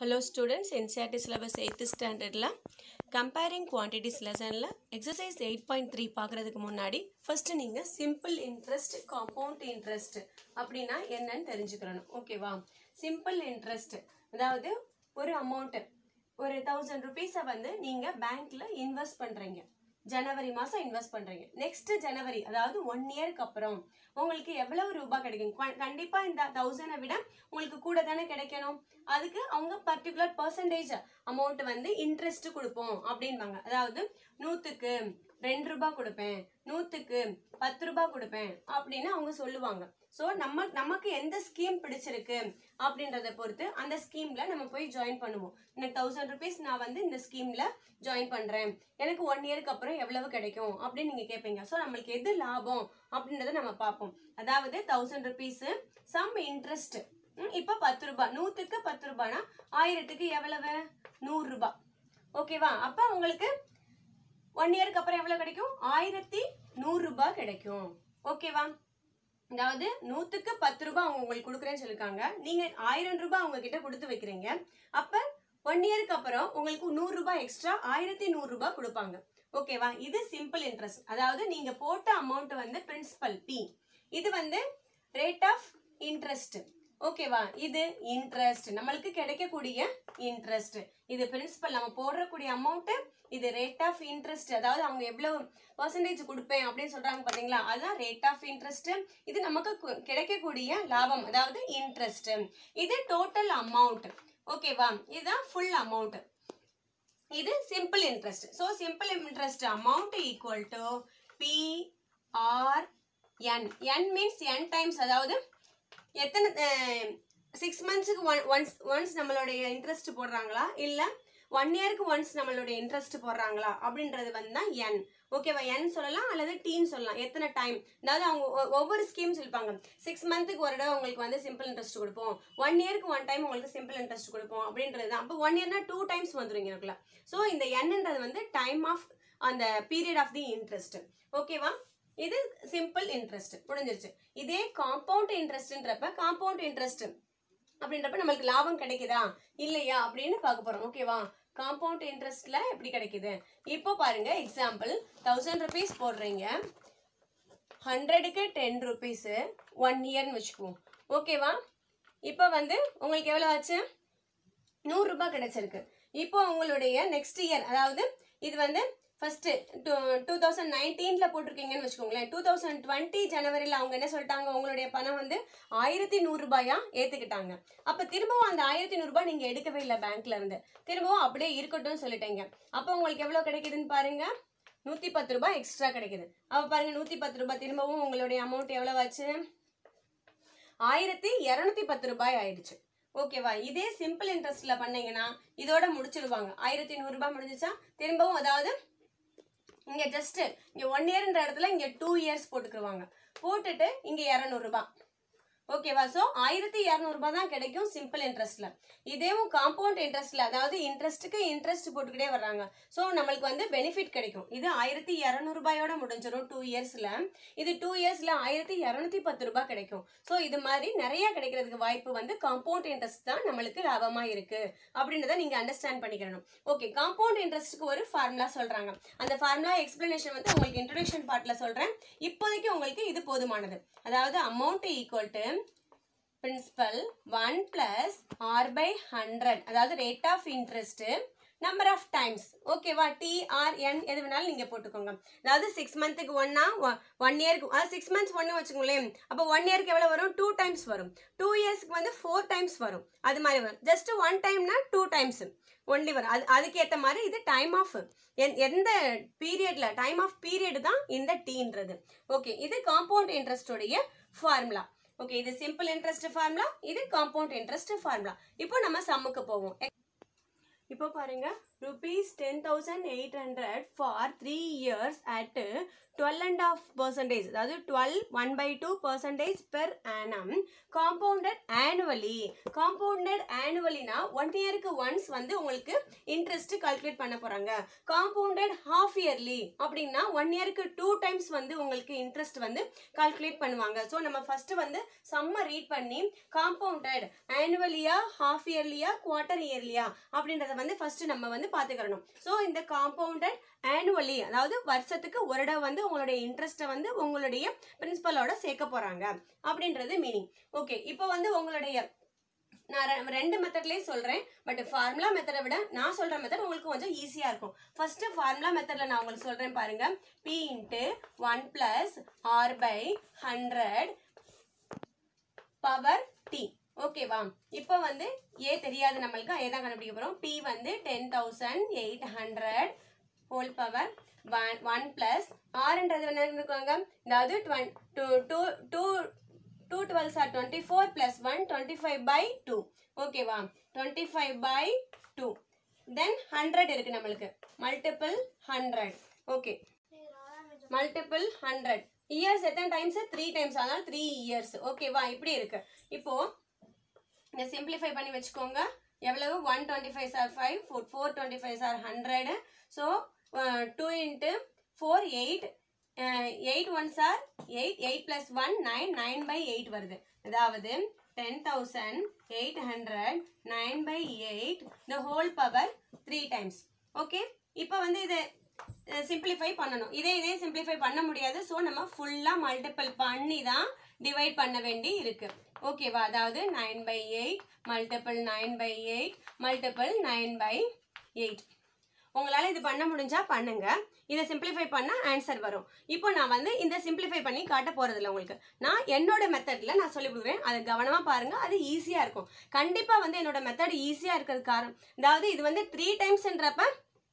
hello students NCERT syllabus eighth ஸ்டாண்டர்டில் comparing quantities லெசனில் exercise eight point three பார்க்குறதுக்கு முன்னாடி ஃபஸ்ட்டு நீங்கள் சிம்பிள் இன்ட்ரெஸ்ட் காம்பவுண்ட் இன்ட்ரெஸ்ட் அப்படின்னா என்னன்னு தெரிஞ்சுக்கிறணும் ஓகேவா சிம்பிள் இன்ட்ரெஸ்ட் அதாவது ஒரு அமௌண்ட்டு ஒரு தௌசண்ட் ருபீஸை வந்து நீங்கள் பேங்க்கில் இன்வெஸ்ட் பண்ணுறீங்க ஜனவரி மாதம் இன்வெஸ்ட் பண்ணுறீங்க நெக்ஸ்ட் ஜனவரி அதாவது ஒன் இயருக்கு அப்புறம் உங்களுக்கு எவ்வளவு ரூபாய் கிடைக்கும் க- கண்டிப்பா இந்த தௌசண்டை விட உங்களுக்கு கூட தானே கிடைக்கணும் அதுக்கு அவங்க பர்டிகுலர் பர்சன்டேஜ் அமௌண்ட் வந்து இன்ட்ரெஸ்ட் கொடுப்போம் அப்படின்பாங்க அதாவது நூத்துக்கு ரெண்டு ரூபாய் கொடுப்பேன் நூத்துக்கு பத்து ரூபாய் கொடுப்பேன் அப்படின்னு அவங்க சொல்லுவாங்க ஸோ நம்ம நமக்கு எந்த ஸ்கீம் பிடிச்சிருக்கு அப்படின்றத பொறுத்து அந்த ஸ்கீம்ல நம்ம போய் ஜாயின் பண்ணுவோம் எனக்கு தௌசண்ட் ருபீஸ் நான் வந்து இந்த ஸ்கீம்ல ஜாயின் பண்றேன் எனக்கு ஒன் இயருக்கு அப்புறம் எவ்வளவு கிடைக்கும் அப்படின்னு நீங்க கேட்பீங்க ஸோ நம்மளுக்கு எது லாபம் அப்படின்றத நம்ம பார்ப்போம் அதாவது தௌசண்ட் ருபீஸ் சம் இன்ட்ரெஸ்ட் இப்போ பத்து ரூபாய் நூத்துக்கு பத்து ரூபாய்னா ஆயிரத்துக்கு எவ்வளவு நூறு ரூபாய் ஓகேவா அப்ப உங்களுக்கு ஒன் இயருக்கு அப்புறம் எவ்வளவு கிடைக்கும் ஆயிரத்தி நூறு ரூபாய் கிடைக்கும் ஓகேவா அதாவது நூத்துக்கு பத்து ரூபாய் அவங்க உங்களுக்கு கொடுக்குறேன்னு சொல்லிருக்காங்க நீங்க ஆயிரம் ரூபாய் அவங்க கிட்ட கொடுத்து வைக்கிறீங்க அப்ப ஒன் இயருக்கு அப்புறம் உங்களுக்கு நூறு ரூபாய் எக்ஸ்ட்ரா ஆயிரத்தி நூறு ரூபாய் கொடுப்பாங்க ஓகேவா இது சிம்பிள் இன்ட்ரெஸ்ட் அதாவது நீங்க போட்ட அமௌண்ட் வந்து பிரின்சிபல் பி இது வந்து ரேட் ஆஃப் இன்ட்ரெஸ்ட் ஓகேவா இது இன்ட்ரெஸ்ட் நம்மளுக்கு கிடைக்கக்கூடிய இன்ட்ரெஸ்ட் இது பிரின்சிபல் நம்ம போடக்கூடிய அமௌண்ட் இது ரேட் ஆஃப் இன்ட்ரெஸ்ட் அதாவது அவங்க எவ்வளவு பர்சன்டேஜ் கொடுப்பேன் அப்படின்னு சொல்றாங்க பாத்தீங்களா அதுதான் ரேட் ஆஃப் இன்ட்ரெஸ்ட் இது நமக்கு கு- கிடைக்கக்கூடிய லாபம் அதாவது இன்ட்ரெஸ்ட் இது டோட்டல் அமௌண்ட் ஓகேவா இதுதான் ஃபுல் அமௌண்ட் இது simple interest so simple interest amount equal to P R N N means N times அதாவது எத்தனை சிக்ஸ் மந்த்ஸுக்கு ஒன் ஒன்ஸ் ஒன்ஸ் நம்மளுடைய இன்ட்ரெஸ்ட் போடுறாங்களா இல்லை ஒன் இயருக்கு ஒன்ஸ் நம்மளுடைய இன்ட்ரெஸ்ட் போடுறாங்களா அப்படின்றது வந்து தான் என் ஓகேவா என் சொல்லலாம் அல்லது டீன்னு சொல்லலாம் எத்தனை டைம் அதாவது அவங்க ஒ- ஒவ்வொரு ஸ்கீம் சொல்லிப்பாங்க சிக்ஸ் மந்த்துக்கு ஒரு தடவை உங்களுக்கு வந்து சிம்பிள் இன்ட்ரெஸ்ட் கொடுப்போம் ஒன் இயருக்கு ஒன் டைம் உங்களுக்கு சிம்பிள் இன்ட்ரெஸ்ட் கொடுப்போம் அப்படின்றது தான் அப்போ ஒன் இயர்னா டூ டைம்ஸ் வந்துருங்க எனக்குள்ள ஸோ இந்த என்னன்றது வந்து டைம் ஆஃப் அந்த பீரியட் ஆஃப் தி இன்ட்ரெஸ்ட் ஓகேவா இது சிம்பிள் இன்ட்ரெஸ்ட் முடிஞ்சிருச்சு இதே காம்பவுண்ட் இன்ட்ரெஸ்ட்ன்றப்ப காம்பவுண்ட் இன்ட்ரெஸ்ட் அப்படின்றப்ப நம்மளுக்கு லாபம் கிடைக்குதா இல்லையா அப்படின்னு பார்க்க போறோம் ஓகேவா காம்பவுண்ட் இன்ட்ரெஸ்ட்ல எப்படி கிடைக்குது இப்போ பாருங்க எக்ஸாம்பிள் தௌசண்ட் ருபீஸ் போடுறீங்க ஹண்ட்ரடுக்கு டென் ருபீஸு ஒன் இயர்னு வச்சுக்குவோம் ஓகேவா இப்போ வந்து உங்களுக்கு எவ்வளோ ஆச்சு நூறுரூபா கிடைச்சிருக்கு இப்போ உங்களுடைய நெக்ஸ்ட் இயர் அதாவது இது வந்து ஃபர்ஸ்ட் டூ டூ தௌசண்ட் நைன்டீனில் போட்டிருக்கீங்கன்னு வச்சுக்கோங்களேன் டூ தௌசண்ட் டுவெண்ட்டி ஜனவரியில் அவங்க என்ன சொல்லிட்டாங்க உங்களுடைய பணம் வந்து ஆயிரத்தி நூறுரூபாயா ஏற்றுக்கிட்டாங்க அப்போ திரும்பவும் அந்த ஆயிரத்தி நூறுரூபா நீங்கள் எடுக்கவே இல்லை பேங்க்ல இருந்து திரும்பவும் அப்படியே இருக்கட்டும்னு சொல்லிட்டீங்க அப்போ உங்களுக்கு எவ்வளோ கிடைக்குதுன்னு பாருங்க நூற்றி பத்து ரூபாய் எக்ஸ்ட்ரா கிடைக்குது அப்போ பாருங்க நூற்றி பத்து ரூபாய் திரும்பவும் உங்களுடைய அமௌண்ட் எவ்வளோ ஆச்சு ஆயிரத்தி இரநூத்தி பத்து ரூபாய் ஆயிடுச்சு ஓகேவா இதே சிம்பிள் இன்ட்ரெஸ்ட்ல பண்ணீங்கன்னா இதோட முடிச்சிருவாங்க ஆயிரத்தி நூறு ரூபாய் முடிஞ்சுச்சா திரும்பவும் அதாவது இங்க ஜஸ்ட் இங்க ஒன் இயர்ன்ற இடத்துல இங்க டூ இயர்ஸ் போட்டுக்குருவாங்க போட்டுட்டு இங்க இரநூறு ரூபாய் ஓகேவா ஸோ ஆயிரத்தி இரநூறுபா தான் கிடைக்கும் சிம்பிள் இன்ட்ரெஸ்ட்ல இதேவும் காம்பவுண்ட் இன்ட்ரெஸ்ட்ல அதாவது இன்ட்ரெஸ்ட்டுக்கு இன்ட்ரெஸ்ட் போட்டுக்கிட்டே வர்றாங்க ஸோ நம்மளுக்கு வந்து பெனிஃபிட் கிடைக்கும் இது ஆயிரத்தி இரநூறுபாயோட முடிஞ்சிடும் டூ இயர்ஸ்ல இது டூ இயர்ஸ்ல ஆயிரத்தி இரநூத்தி பத்து ரூபாய் கிடைக்கும் ஸோ இது மாதிரி நிறைய கிடைக்கிறதுக்கு வாய்ப்பு வந்து காம்பவுண்ட் இன்ட்ரெஸ்ட் தான் நம்மளுக்கு லாபமா இருக்கு அப்படின்றத நீங்க அண்டர்ஸ்டாண்ட் பண்ணிக்கிறணும் ஓகே காம்பவுண்ட் இன்ட்ரெஸ்ட்டுக்கு ஒரு ஃபார்முலா சொல்றாங்க அந்த ஃபார்முலா எக்ஸ்பிளனேஷன் வந்து உங்களுக்கு இன்ட்ரடக்ஷன் பார்ட்ல சொல்றேன் இப்போதைக்கு உங்களுக்கு இது போதுமானது அதாவது amount equal to principal one plus R by hundred அதாவது rate of interest number of times ஓகேவா டி ஆர் என் எது வேணாலும் நீங்க போட்டுக்கோங்க அதாவது சிக்ஸ் மந்த்துக்கு ஒன்னா ஒன் இயருக்கு அதாவது சிக்ஸ் மந்த்ஸ் ஒன்று வச்சுக்கோங்களேன் அப்போ ஒன் இயருக்கு எவ்வளோ வரும் டூ டைம்ஸ் வரும் டூ இயர்ஸ்க்கு வந்து ஃபோர் டைம்ஸ் வரும் அது மாதிரி வரும் ஜஸ்ட் ஒன் டைம்னா டூ டைம்ஸ் ஒன்லி வரும் அது அதுக்கேற்ற மாதிரி இது டைம் ஆஃப் எந்த பீரியட்ல டைம் ஆஃப் பீரியட் தான் இந்த டீன்றது ஓகே இது காம்பவுண்ட் இன்ட்ரெஸ்டோடைய ஃபார்முலா ஓகே இது சிம்பிள் இன்ட்ரெஸ்ட் ஃபார்முலா இது காம்பவுண்ட் இன்ட்ரெஸ்ட் ஃபார்முலா இப்போ நம்ம சம்முக்கு போவோம் இப்போ பாருங்க rupees 10800 for 3 years at 12 and half percentage அதாவது 12 1 by 2 percentage per annum compounded annually compounded annuallyனா ஒன் இயருக்கு ஒன்ஸ் வந்து உங்களுக்கு இன்ட்ரெஸ்ட் கால்குலேட் பண்ண போறாங்க காம்பவுண்டட் ஹாஃப் இயர்லி அப்படின்னா ஒன் இயருக்கு டூ டைம்ஸ் வந்து உங்களுக்கு இன்ட்ரெஸ்ட் வந்து கால்குலேட் பண்ணுவாங்க ஸோ நம்ம ஃபர்ஸ்ட் வந்து செம்ம ரீட் பண்ணி காம்பவுண்டட் ஆனுவலியா ஹாஃப் இயர்லியா குவார்டர் இயர்லியா அப்படின்றத வந்து ஃபர்ஸ்ட் நம்ம வந்து பார்த்துக்கிறணும் ஸோ இந்த காம்பவுண்டட் ஆனுவலி அதாவது வருஷத்துக்கு ஒரு இடம் வந்து உங்களுடைய இன்ட்ரெஸ்ட்டை வந்து உங்களுடைய பிரின்சிபலோட சேர்க்க போறாங்க அப்படின்றது மீனிங் ஓகே இப்போ வந்து உங்களுடைய நான் ரெ- ரெண்டு மெத்தட்லேயே சொல்கிறேன் பட் ஃபார்முலா மெத்தடை விட நான் சொல்கிற மெத்தட் உங்களுக்கு கொஞ்சம் ஈஸியாக இருக்கும் ஃபர்ஸ்ட் ஃபார்முலா மெத்தடில் நான் உங்களுக்கு சொல்கிறேன் பாருங்க P into one plus R by hundred power T ஓகேவா இப்போ வந்து ஏ தெரியாது நம்மளுக்கு ஏ தான் கண்டுபிடிக்க போகிறோம் பி வந்து ten thousand eight hundred whole power one one plus ஆறுன்றது என்ன இருக்குவாங்க அதாவது டுவென் two two two two twelve sir twenty four plus one twenty five by two ஓகேவா twenty five by two then hundred இருக்கு நம்மளுக்கு multiple hundred okay multiple hundred years எத்தனை times three times அதனால த்ரீ இயர்ஸ் ஓகேவா இப்படி இருக்கு இப்போ இதை சிம்பிளிஃபை பண்ணி வச்சுக்கோங்க எவ்வளவு one twenty five sir five four four twenty five sir hundred so two into four eight eight one sir eight eight plus one nine nine by eight வருது அதாவது ten thousand eight hundred nine by eight the whole power three times okay இப்போ வந்து இதை simplify பண்ணணும் இதே இதே simplify பண்ண முடியாது ஸோ நம்ம ஃபுல்லாக மல்டிபிள் பண்ணி தான் டிவைட் பண்ண வேண்டி இருக்கு ஓகேவா அதாவது nine by eight multiple nine by eight multiple nine by eight உங்களால் இது பண்ண முடிஞ்சா பண்ணுங்க இதை சிம்பிளிஃபை பண்ணா ஆன்சர் வரும் இப்போ நான் வந்து இந்த சிம்பிளிஃபை பண்ணி காட்ட போறதில்ல உங்களுக்கு நான் என்னோட மெத்தட்ல நான் சொல்லி கொடுக்குறேன் அதை கவனமா பாருங்க அது ஈஸியா இருக்கும் கண்டிப்பா வந்து என்னோட மெத்தட் ஈஸியா இருக்கிறது காரணம் அதாவது இது வந்து த்ரீ டைம்ஸ்ன்றப்ப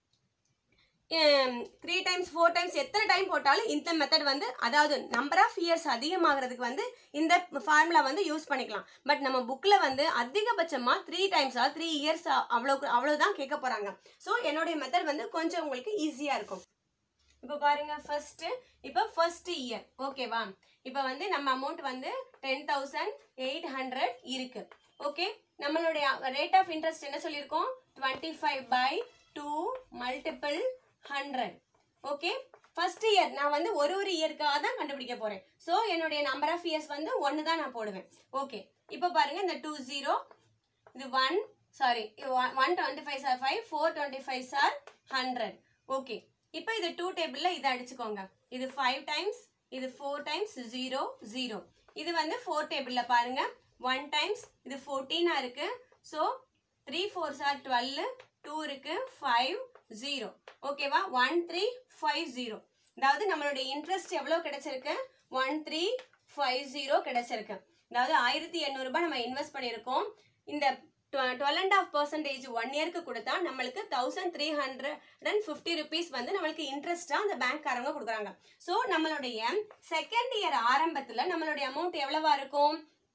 த்ரீ டைம்ஸ் ஃபோர் டைம்ஸ் எத்தனை டைம் போட்டாலும் இந்த மெத்தட் வந்து அதாவது நம்பர் ஆஃப் இயர்ஸ் அதிகமாகிறதுக்கு வந்து இந்த ஃபார்முலா வந்து யூஸ் பண்ணிக்கலாம் பட் நம்ம புக்கில் வந்து அதிகபட்சமாக த்ரீ டைம்ஸா த்ரீ இயர்ஸ் அவ்வளோ அவ்வளோதான் கேட்க போகிறாங்க ஸோ என்னுடைய மெத்தட் வந்து கொஞ்சம் உங்களுக்கு ஈஸியாக இருக்கும் இப்போ பாருங்க ஃபர்ஸ்ட் இப்போ ஃபர்ஸ்ட் இயர் ஓகேவா இப்போ வந்து நம்ம அமௌண்ட் வந்து டென் தௌசண்ட் எயிட் ஹண்ட்ரட் இருக்கு ஓகே நம்மளுடைய ரேட் ஆஃப் இன்ட்ரெஸ்ட் என்ன சொல்லியிருக்கோம் twenty five by two multiple hundred okay first year நான் வந்து ஒரு ஒரு இயருக்காக தான் கண்டுபிடிக்க போறேன் ஸோ என்னுடைய நம்பர் ஆஃப் இயர்ஸ் வந்து ஒன்று தான் நான் போடுவேன் ஓகே இப்போ பாருங்க இந்த டூ ஜீரோ இது one sorry one twenty five sir five four twenty five sir hundred okay இப்போ இது டூ டேபிளில் இதை அடிச்சுக்கோங்க இது ஃபைவ் டைம்ஸ் இது ஃபோர் டைம்ஸ் ஜீரோ ஜீரோ இது வந்து ஃபோர் டேபிளில் பாருங்க ஒன் டைம்ஸ் இது ஃபோர்டீனாக இருக்கு so three four sir twelve two இருக்கு ஃபைவ் ஜீரோ ஓகேவா ஒன் த்ரீ ஃபைவ் ஜீரோ அதாவது நம்மளுடைய இன்ட்ரெஸ்ட் எவ்வளோ கிடைச்சிருக்கு ஒன் த்ரீ ஃபைவ் ஜீரோ கிடைச்சிருக்கு அதாவது ஆயிரத்தி எண்ணூறுபா நம்ம இன்வெஸ்ட் பண்ணியிருக்கோம் இந்த twelve and half percentage one இயர்க்கு கொடுத்தா நம்மளுக்கு thousand three hundred and fifty rupees வந்து நம்மளுக்கு இன்ட்ரெஸ்ட்டாக அந்த பேங்க்காரங்க கொடுக்குறாங்க ஸோ நம்மளுடைய செகண்ட் இயர் ஆரம்பத்தில் நம்மளுடைய அமௌண்ட் எவ்வளவா இருக்கும்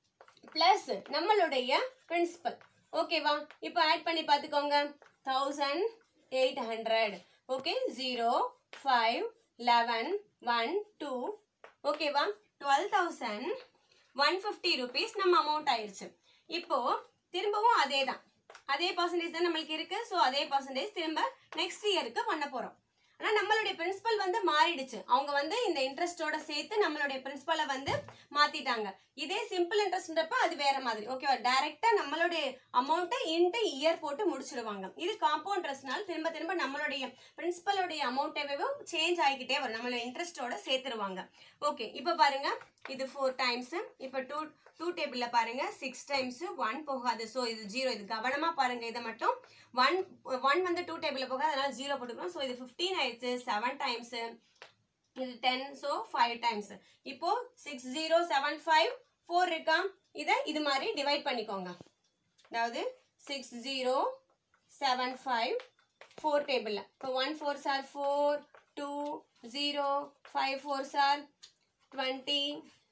ப்ளஸ் நம்மளுடைய பிரின்சிபல் ஓகேவா இப்போ ஆட் பண்ணி பார்த்துக்கோங்க thousand eight hundred okay zero five eleven one two ஓகேவா twelve thousand one fifty rupees நம்ம அமௌண்ட் ஆயிடுச்சு இப்போ திரும்பவும் அதே தான் அதே பர்சன்டேஜ் தான் நம்மளுக்கு இருக்கு ஸோ அதே பர்சன்டேஜ் திரும்ப நெக்ஸ்ட் இயருக்கு பண்ண போறோம் ஆனா நம்மளுடைய பிரின்சிபல் வந்து மாறிடுச்சு அவங்க வந்து இந்த இன்ட்ரெஸ்டோட சேர்த்து நம்மளுடைய பிரின்சிபலை வந்து மாத்திட்டாங்க இதே சிம்பிள் இன்ட்ரெஸ்ட்ன்றப்ப அது வேற மாதிரி ஓகேவா டைரக்டா நம்மளுடைய அமௌண்ட்டை இன்ட்டு இயர் போட்டு முடிச்சிடுவாங்க இது காம்பவுண்ட் இன்ட்ரெஸ்ட்னால திரும்ப திரும்ப நம்மளுடைய பிரின்சிபலோடைய அமௌண்ட்டேவும் சேஞ்ச் ஆகிக்கிட்டே வரும் நம்மளோட இன்ட்ரெஸ்டோட சேர்த்துருவாங்க ஓகே இப்போ பாருங்க இது ஃபோர் டைம்ஸ் இப்போ டூ டூ டேபிளில் பாருங்க சிக்ஸ் டைம்ஸ் ஒன் போகாது ஸோ இது ஜீரோ இது கவனமா பாருங்க இதை மட்டும் ஒன் ஒன் வந்து டூ டேபிளில் போகாது அதனால ஜீரோ போட்டுக்கிறோம் ஸோ இது ஃபிஃப்டீன் ஆயிடுச்சு செவன் டைம்ஸ் இது டென் ஸோ ஃபைவ் டைம்ஸ் இப்போ six zero seven five four இருக்கா இதை இது மாதிரி டிவைட் பண்ணிக்கோங்க அதாவது six zero seven five four டேபிளில் இப்போ one four sir four two zero five four sir twenty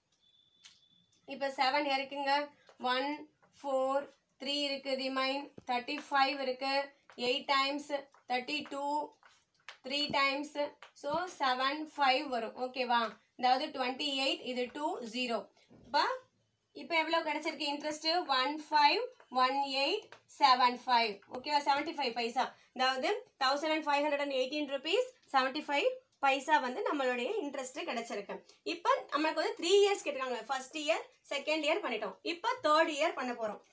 இப்போ செவன் இருக்குங்க ஒன் ஃபோர் த்ரீ இருக்கு ரிமைன் தேர்ட்டி ஃபைவ் இருக்கு eight times thirty two three times so seven five வரும் ஓகேவா அதாவது twenty eight இது டூ ஜீரோ இப்போ இப்போ எவ்வளோ கிடைச்சிருக்கு interest one five one eight seven five ஓகேவா செவன்ட்டி ஃபைவ் பைசா அதாவது thousand and five hundred and eighteen rupees seventy five paisa வந்து நம்மளுடைய இன்ட்ரெஸ்ட் கிடைச்சிருக்கு இப்போ நம்மளுக்கு வந்து த்ரீ இயர்ஸ் கேட்டிருக்காங்க ஃபர்ஸ்ட் இயர் செகண்ட் இயர் பண்ணிட்டோம் இப்போ தேர்ட் இயர் பண்ண போகிறோம்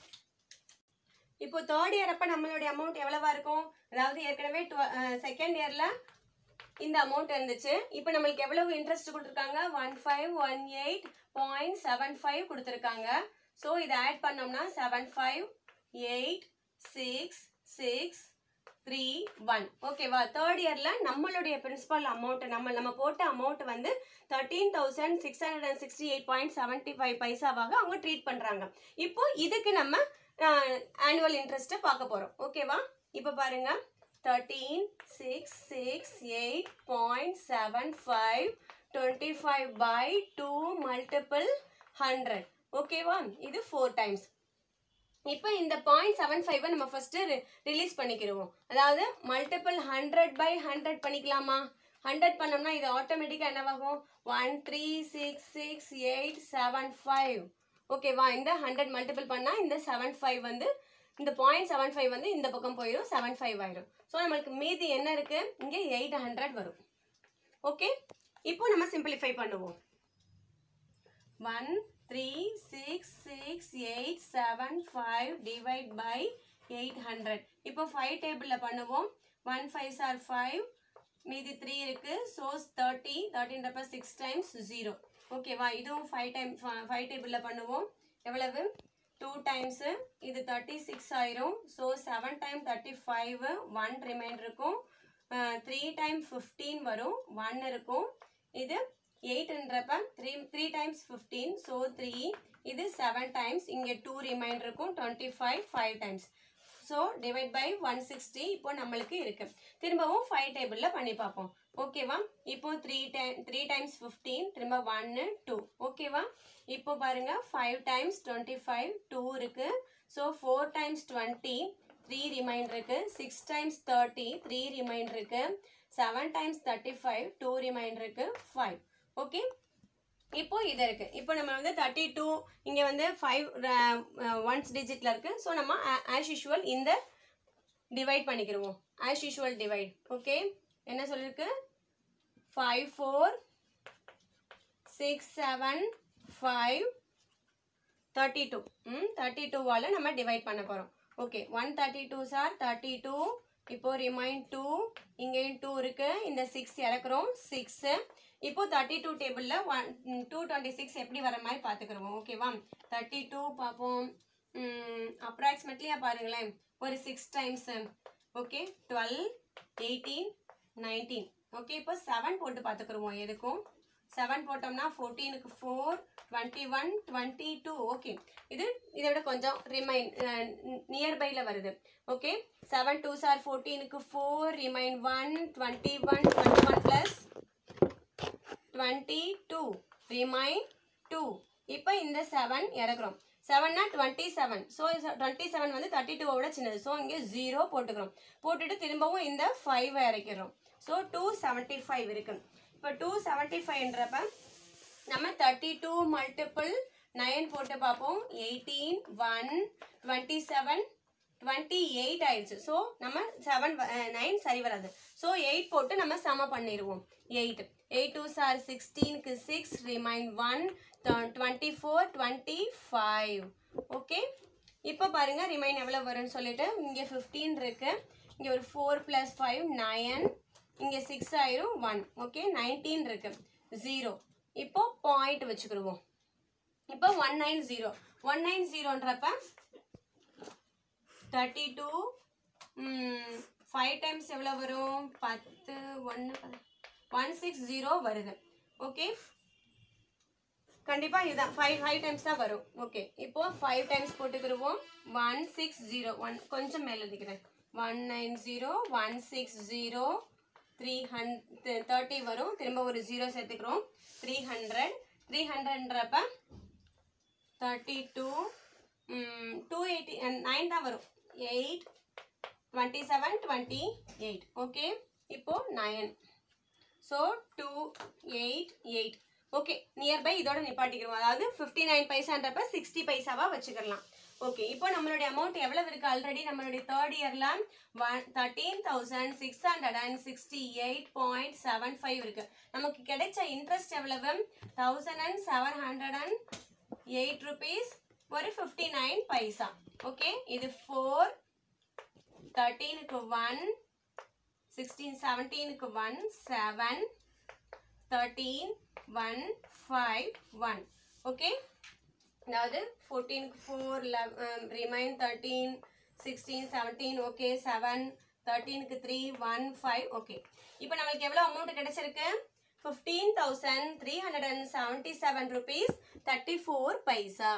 இப்போ தேர்ட் இயர் அப்போ நம்மளுடைய அமௌண்ட் எவ்வளவா இருக்கும் அதாவது ஏற்கனவே செகண்ட் இயர்ல இந்த அமௌண்ட் இருந்துச்சு இப்போ நம்மளுக்கு எவ்வளவு இன்ட்ரெஸ்ட் கொடுத்துருக்காங்க one five one eight point seven five கொடுத்துருக்காங்க ஸோ இதை ஆட் பண்ணோம்னா seven five eight six six three one ஓகேவா தேர்ட் இயர்ல நம்மளுடைய பிரின்சிபல் அமௌண்ட் நம்ம நம்ம போட்ட அமௌண்ட் வந்து thirteen thousand six hundred and sixty eight point seventy five பைசாவாக அவங்க ட்ரீட் பண்றாங்க இப்போ இதுக்கு நம்ம ஆனுவல் இன்ட்ரெஸ்ட்டை பார்க்க போறோம் ஓகேவா இப்போ பாருங்க thirteen six six eight point seven five twenty five by two multiple hundred ஓகேவா இது ஃபோர் டைம்ஸ் இப்போ இந்த பாயிண்ட் செவன் ஃபைவ் நம்ம ஃபர்ஸ்ட் ரிலீஸ் பண்ணிக்கிடுவோம் அதாவது மல்டிபிள் ஹண்ட்ரட் பை ஹண்ட்ரட் பண்ணிக்கலாமா ஹண்ட்ரட் பண்ணோம்னா இது ஆட்டோமேட்டிக்காக என்னவாகும் one three six six eight seven five ஓகேவா இந்த ஹண்ட்ரட் மல்டிபிள் பண்ணால் இந்த செவன் ஃபைவ் வந்து இந்த பாயிண்ட் செவன் ஃபைவ் வந்து இந்த பக்கம் போயிடும் செவன் ஃபைவ் ஆயிடும் ஸோ நம்மளுக்கு மீதி என்ன இருக்கு இங்கே எயிட் ஹண்ட்ரட் வரும் ஓகே இப்போ நம்ம சிம்பிளிஃபை பண்ணுவோம் one three six six eight seven five divide by eight hundred இப்போ ஃபைவ் டேபிளில் பண்ணுவோம் ஒன் ஃபைவ் சார் ஃபைவ் மீதி த்ரீ இருக்கு சோஸ் தேர்ட்டி தேர்ட்டின்றப்ப சிக்ஸ் டைம்ஸ் ஜீரோ ஓகேவா இதுவும் ஃபைவ் டைம் ஃபைவ் டேபிளில் பண்ணுவோம் எவ்வளவு டூ டைம்ஸு இது தேர்ட்டி சிக்ஸ் ஆயிரும் so seven time thirty five one remained இருக்கும் த்ரீ டைம் ஃபிஃப்டீன் வரும் ஒன் இருக்கும் இது எயிட்ன்றப்ப three three times fifteen so three இது செவன் டைம்ஸ் இங்கே டூ ரிமைண்ட் இருக்கும் twenty five five times so divide by one sixty இப்போ நம்மளுக்கு இருக்கு திரும்பவும் ஃபைவ் டேபிளில் பண்ணி பார்ப்போம் ஓகேவா இப்போ three time three times fifteen திரும்ப ஒன்னு டூ ஓகேவா இப்போ பாருங்க five times twenty five two இருக்கு so four times twenty three remained இருக்கு six times thirty three remained இருக்கு seven times thirty five two remained இருக்கு ஃபைவ் ஓகே இப்போ இது இருக்கு இப்போ நம்ம வந்து தேர்ட்டி டூ இங்கே வந்து ஃபைவ் ஒன்ஸ் டிஜிட்ல இருக்கு ஸோ நம்ம ஆஸ் யூஷுவல் இந்த டிவைட் பண்ணிக்கிடுவோம் ஆஸ் யூஷுவல் டிவைட் ஓகே என்ன சொல்லிருக்கு five four six seven five thirty two ம் தேர்ட்டி டூவால் நம்ம டிவைட் பண்ண போகிறோம் okay one thirty two sir thirty two இப்போ ரிமைண்ட் டூ இங்கேயும் டூ இருக்கு இந்த சிக்ஸ் இறக்குறோம் சிக்ஸு இப்போ தேர்ட்டி டூ டேபிளில் ஒன் டூ டுவெண்ட்டி சிக்ஸ் எப்படி வர மாதிரி பார்த்துக்குருவோம் ஓகேவா தேர்ட்டி டூ பார்ப்போம் அப்ராக்சிமேட்லியாக பாருங்களேன் ஒரு six times okay twelve eighteen nineteen okay இப்போ செவன் போட்டு பார்த்துக்குருவோம் எதுக்கும் செவன் போட்டோம்னா ஃபோர்டீனுக்கு four twenty one twenty two okay இது இதை விட கொஞ்சம் ரிமைன் நியர்பையில் வருது ஓகே செவன் டூ சார் ஃபோர்டீனுக்கு four remain one twenty one twenty one plus twenty two remain two இப்போ இந்த செவன் இறக்குறோம் செவன்னா twenty seven so twenty seven வந்து தேர்ட்டி டூவோட சின்னது ஸோ இங்கே ஜீரோ போட்டுக்கிறோம் போட்டுட்டு திரும்பவும் இந்த ஃபைவ் இறக்கிறோம் ஸோ டூ செவன்ட்டி ஃபைவ் இருக்கு இப்போ டூ செவன்ட்டி ஃபைவ்ன்றப்ப நம்ம தேர்ட்டி டூ மல்டிபிள் நைன் போட்டு பார்ப்போம் eighteen one twenty seven twenty eight ஆயிடுச்சு ஸோ நம்ம செவன் நைன் சரி வராது ஸோ எயிட் போட்டு நம்ம சம பண்ணிடுவோம் எயிட் எயிட் டூ சார் சிக்ஸ்டீனுக்கு six remained one twenty four twenty five okay இப்போ பாருங்க ரிமைன் எவ்வளோ வரும்னு சொல்லிட்டு இங்கே ஃபிஃப்டீன் இருக்கு இங்கே ஒரு ஃபோர் ப்ளஸ் ஃபைவ் நயன் இங்கே சிக்ஸ் ஆயிரும் ஒன் ஓகே நைன்டீன் இருக்கு ஜீரோ இப்போ பாயிண்ட் வச்சுக்கிடுவோம் இப்போ one nine zero one nine ஜீரோன்றப்ப தேர்ட்டி டூ ஃபைவ் டைம்ஸ் எவ்வளோ வரும் பத்து ஒன்று ஒன் சிக்ஸ் ஜீரோ வருது ஓகே கண்டிப்பாக இதுதான் ஃபைவ் ஃபைவ் டைம்ஸ் தான் வரும் ஓகே இப்போ ஃபைவ் டைம்ஸ் போட்டுக்கிடுவோம் ஒன் சிக்ஸ் ஜீரோ ஒன் கொஞ்சம் மேலே எழுதிக்கிறேன் one nine zero one six zero three hundred thirty வரும் திரும்ப ஒரு ஜீரோ சேர்த்துக்கிறோம் த்ரீ ஹண்ட்ரட் த்ரீ ஹண்ட்ரட்ன்றப்ப thirty two two eighty nine தான் வரும் eight twenty seven twenty eight okay இப்போ nine so two eight eight okay nearby இதோட நிப்பாட்டிக்கிறோம் அதாவது ஃபிஃப்டி நைன் பைசான்றப்ப சிக்ஸ்டி பைசாவா வச்சுக்கலாம் ஓகே இப்போ நம்மளுடைய அமௌண்ட் எவ்வளவு இருக்கு ஆல்ரெடி நம்மளுடைய தேர்ட் இயர்ல one thirteen thousand six hundred and sixty eight point seven five இருக்கு நமக்கு கிடைச்ச இன்ட்ரெஸ்ட் எவ்வளவு thousand and seven hundred and eight rupees ஒரு ஃபிஃப்டி நைன் பைசா ஓகே இது ஃபோர் தேர்ட்டீனுக்கு ஒன் சிக்ஸ்டீன் செவன்டீனுக்கு one seven thirteen one five one okay அதாவது ஃபோர்டீனுக்கு four remain thirteen sixteen seventeen okay seven தேர்ட்டீனுக்கு த்ரீ ஒன் ஃபைவ் ஓகே இப்போ நம்மளுக்கு எவ்வளோ அமௌண்ட் கிடைச்சிருக்கு fifteen thousand three hundred and seventy seven rupees thirty four paisa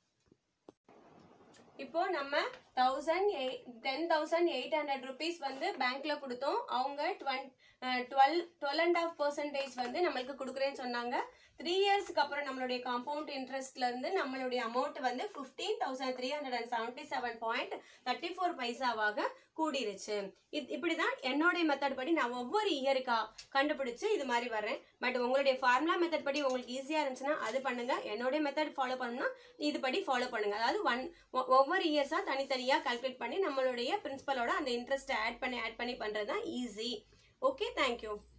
இப்போ நம்ம thousand eight ten thousand eight hundred rupees வந்து பேங்க்ல கொடுத்தோம் அவங்க twelve twelve twelve and half percentage வந்து நம்மளுக்கு கொடுக்குறேன்னு சொன்னாங்க த்ரீ இயர்ஸ்க்கு அப்புறம் நம்மளுடைய காம்பவுண்ட் இன்ட்ரெஸ்ட்ல இருந்து நம்மளுடைய அமௌண்ட் வந்து fifteen thousand three hundred and seventy seven point thirty four பைசாவாக கூடிருச்சு இது இப்படிதான் என்னுடைய மெத்தட் படி நான் ஒவ்வொரு இயருக்கா கண்டுபிடிச்சு இது மாதிரி வரேன் பட் உங்களுடைய ஃபார்முலா மெத்தட் படி உங்களுக்கு ஈஸியா இருந்துச்சுன்னா அது பண்ணுங்க என்னுடைய மெத்தட் ஃபாலோ பண்ணணும்னா இது படி ஃபாலோ பண்ணுங்க அதாவது ஒன் ஒவ்வொரு இயர்ஸா தனித்தனியா கால்குலேட் பண்ணி நம்மளுடைய பிரின்சிபலோட அந்த இன்ட்ரெஸ்ட் ஆட் பண்ணி ஆட் பண்ணி பண்றது தான் ஈஸி ஓகே தேங்க்யூ